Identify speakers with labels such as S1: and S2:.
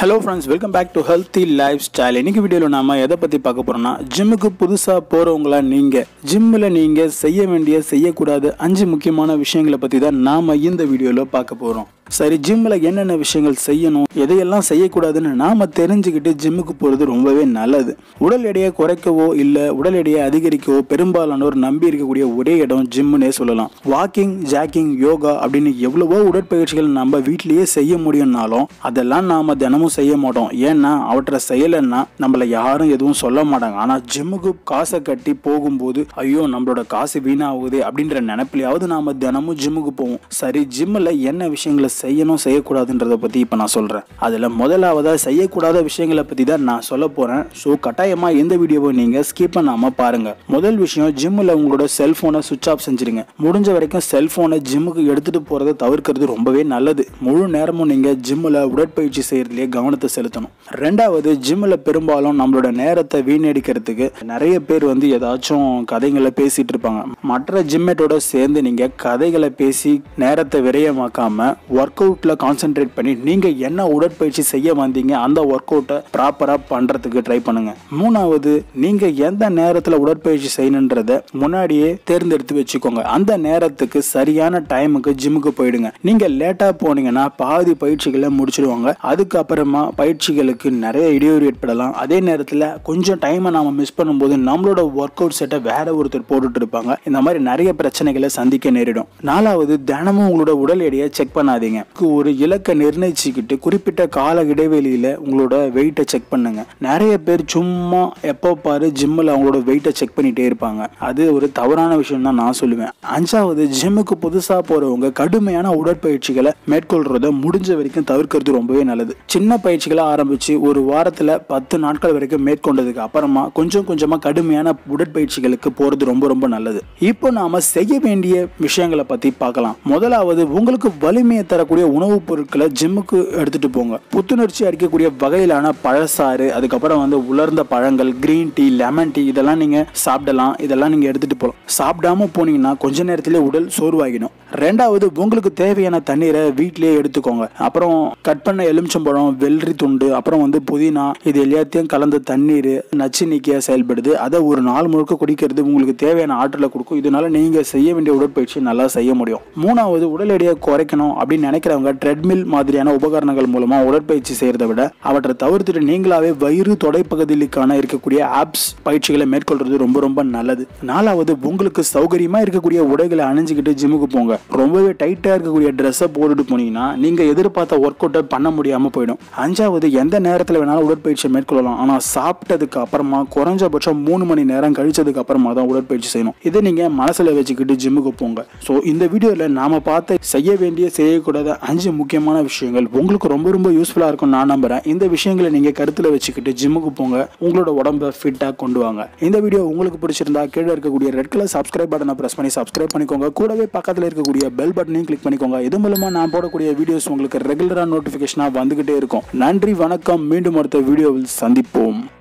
S1: hello friends welcome back to healthy lifestyle இன்னைக்கு வீடியோவில் நாம எதை பற்றி பார்க்க போகிறோம்னா ஜிம்முக்கு புதுசாக போகிறவங்களா நீங்கள் ஜிம்மில் நீங்கள் செய்ய வேண்டிய செய்யக்கூடாத அஞ்சு முக்கியமான விஷயங்களை பற்றி தான் நாம் இந்த வீடியோவில் பார்க்க போகிறோம் சரி ஜிம்மில் என்னென்ன விஷயங்கள் செய்யணும் எதையெல்லாம் செய்யக்கூடாதுன்னு நாம் தெரிஞ்சுக்கிட்டு ஜிம்முக்கு போகிறது ரொம்பவே நல்லது உடல் எடையை குறைக்கவோ இல்லை உடல் எடையை அதிகரிக்கவோ பெரும்பாலானோர் நம்பி இருக்கக்கூடிய ஒரே இடம் ஜிம்முனே சொல்லலாம் வாக்கிங் ஜாக்கிங் யோகா அப்படின்னு எவ்வளவோ உடற்பயிற்சிகள் நம்ம வீட்டிலேயே செய்ய முடியும்னாலும் அதெல்லாம் நாம் தினமும் செய்ய மாட்டோம் ஏன்னா அவற்றை செய்யலைன்னா நம்மளை யாரும் எதுவும் சொல்ல மாட்டாங்க ஆனால் ஜிம்முக்கு காசை கட்டி போகும்போது ஐயோ நம்மளோட காசு வீணாகுது அப்படின்ற நினைப்பிலையாவது நாம் தினமும் ஜிம்முக்கு போவோம் சரி ஜிம்மில் என்ன விஷயங்களை செய்யணும் செய்யக்கூடாதுன்றதை பற்றி இப்போ நான் சொல்கிறேன் அதில் முதலாவதாக செய்யக்கூடாத விஷயங்களை பற்றி தான் நான் சொல்ல போகிறேன் ஸோ கட்டாயமாக எந்த வீடியோவை நீங்கள் ஸ்கிப் பண்ணாமல் பாருங்கள் முதல் விஷயம் ஜிம்மில் உங்களோட செல்ஃபோனை சுவிச் ஆஃப் செஞ்சிருங்க முடிஞ்ச வரைக்கும் செல்ஃபோனை ஜிம்முக்கு எடுத்துகிட்டு போகிறத தவிர்க்கிறது ரொம்பவே நல்லது முழு நேரமும் நீங்கள் ஜிம்மில் உடற்பயிற்சி செய்கிறதுலேயே கவனத்தை செலுத்தணும் ரெண்டாவது ஜிம்மில் பெரும்பாலும் நம்மளோட நேரத்தை வீணடிக்கிறதுக்கு நிறைய பேர் வந்து ஏதாச்சும் கதைகளை பேசிகிட்டு இருப்பாங்க மற்ற ஜிம்மேட்டோட சேர்ந்து நீங்கள் கதைகளை பேசி நேரத்தை விரயமாக்காம ஒர்க் அவுட்டில் கான்சென்ட்ரேட் பண்ணி நீங்கள் என்ன உடற்பயிற்சி செய்ய வந்தீங்க அந்த ஒர்க் அவுட்டை ப்ராப்பராக பண்ணுறதுக்கு ட்ரை பண்ணுங்க மூணாவது நீங்கள் எந்த நேரத்தில் உடற்பயிற்சி செய்யணுன்றத முன்னாடியே தேர்ந்தெடுத்து வச்சுக்கோங்க அந்த நேரத்துக்கு சரியான டைமுக்கு ஜிம்முக்கு போயிடுங்க நீங்கள் லேட்டாக போனீங்கன்னா பாதி பயிற்சிகளை முடிச்சிடுவாங்க அதுக்கப்புறமா பயிற்சிகளுக்கு நிறைய இடையூறு ஏற்படலாம் அதே நேரத்தில் கொஞ்சம் டைமை நாம மிஸ் பண்ணும்போது நம்மளோட ஒர்க் அவுட் செட்டை வேற ஒருத்தர் போட்டுட்டு இருப்பாங்க இந்த மாதிரி நிறைய பிரச்சனைகளை சந்திக்க நேரிடும் நாலாவது தினமும் உங்களோட உடல் எடையை செக் பண்ணாதீங்க ஒரு இலக்கை நிர்ணயிச்சுக்கிட்டு குறிப்பிட்ட கால இடைவெளியில உங்களோட வெயிட்டை செக் பண்ணுங்க நிறைய பேர் சும்மா எப்போ பாரு ஜிம்மில் அவங்களோட வெயிட்டை செக் பண்ணிட்டே இருப்பாங்க அது ஒரு தவறான விஷயம் தான் நான் சொல்லுவேன் அஞ்சாவது ஜிம்முக்கு புதுசாக போறவங்க கடுமையான உடற்பயிற்சிகளை மேற்கொள்றத முடிஞ்ச வரைக்கும் தவிர்க்கிறது ரொம்பவே நல்லது சின்ன பயிற்சிகளை ஆரம்பிச்சு ஒரு வாரத்தில் பத்து நாட்கள் வரைக்கும் மேற்கொண்டதுக்கு அப்புறமா கொஞ்சம் கொஞ்சமாக கடுமையான உடற்பயிற்சிகளுக்கு போகிறது ரொம்ப ரொம்ப நல்லது இப்போ நாம செய்ய வேண்டிய விஷயங்களை பற்றி பார்க்கலாம் முதலாவது உங்களுக்கு வலிமையை தரக்கூடிய உணவுப் பொருட்களை ஜிம்முக்கு எடுத்துட்டு போங்க புத்துணர்ச்சி அளிக்கக்கூடிய வகையிலான பழசாறு அதுக்கப்புறம் வந்து உலர்ந்த பழங்கள் கிரீன் டீ லெமன் டீ இதெல்லாம் நீங்க சாப்பிடலாம் இதெல்லாம் நீங்க எடுத்துட்டு போகலாம் சாப்பிடாம போனீங்கன்னா கொஞ்ச நேரத்திலே உடல் சோர்வாகிடும் ரெண்டாவது உங்களுக்கு தேவையான தண்ணீரை வீட்டிலேயே எடுத்துக்கோங்க அப்புறம் கட் பண்ண எலுமிச்சம்பழம் வெள்ளரி துண்டு அப்புறம் வந்து புதினா இது எல்லாத்தையும் கலந்த தண்ணீர் நச்சு நீக்கியா செயல்படுது அதை ஒரு நாள் முழுக்க குடிக்கிறது உங்களுக்கு தேவையான ஆற்றலை கொடுக்கும் இதனால நீங்க செய்ய வேண்டிய உடற்பயிற்சி நல்லா செய்ய முடியும் மூணாவது உடல் எடையை குறைக்கணும் அப்படின்னு நினைக்கிறவங்க ட்ரெட்மில் மாதிரியான உபகரணங்கள் மூலமா உடற்பயிற்சி செய்யறதை விட அவற்றை தவிர்த்துட்டு நீங்களாவே வயிறு தொடைப்பகுதிகளுக்கான இருக்கக்கூடிய ஆப்ஸ் பயிற்சிகளை மேற்கொள்றது ரொம்ப ரொம்ப நல்லது நாலாவது உங்களுக்கு சௌகரியமா இருக்கக்கூடிய உடைகளை அணிஞ்சுக்கிட்டு ஜிம்முக்கு போங்க ரொம்பவே டைட்டா இருக்கக்கூடிய ட்ரெஸ்ஸை போட்டுட்டு போனீங்கன்னா நீங்க எதிர்பார்த்த ஒர்க் அவுட்டை பண்ண முடியாம போயிடும் அஞ்சாவது எந்த நேரத்தில் வேணாலும் உடற்பயிற்சியை மேற்கொள்ளலாம் ஆனா சாப்பிட்டதுக்கு அப்புறமா குறைஞ்சபட்சம் மூணு மணி நேரம் கழிச்சதுக்கு அப்புறமா தான் உடற்பயிற்சி செய்யணும் இதை நீங்க மனசுல வச்சுக்கிட்டு ஜிம்முக்கு போங்க ஸோ இந்த வீடியோல நாம பார்த்த செய்ய வேண்டிய செய்யக்கூடாத அஞ்சு முக்கியமான விஷயங்கள் உங்களுக்கு ரொம்ப ரொம்ப யூஸ்ஃபுல்லா இருக்கும் நான் நம்புறேன் இந்த விஷயங்களை நீங்க கருத்துல வச்சுக்கிட்டு ஜிம்முக்கு போங்க உங்களோட உடம்ப ஃபிட்டா கொண்டு வாங்க இந்த வீடியோ உங்களுக்கு பிடிச்சிருந்தா கீழே இருக்கக்கூடிய ரெட் கலர் சப்ஸ்கிரைப் பட்டனை பிரஸ் பண்ணி சப்ஸ்கிரைப் பண்ணிக்கோங்க கூடவே பக்கத்தில் இருக்கக்கூடிய பெல் பட்டனையும் கிளிக் பண்ணிக்கோங்க இது மூலமா நான் போடக்கூடிய வீடியோஸ் உங்களுக்கு ரெகுலரா நோட்டிபிகேஷனா வந்துகிட்டே இருக்கும் நன்றி வணக்கம் மீண்டும் அடுத்த வீடியோவில் சந்திப்போம்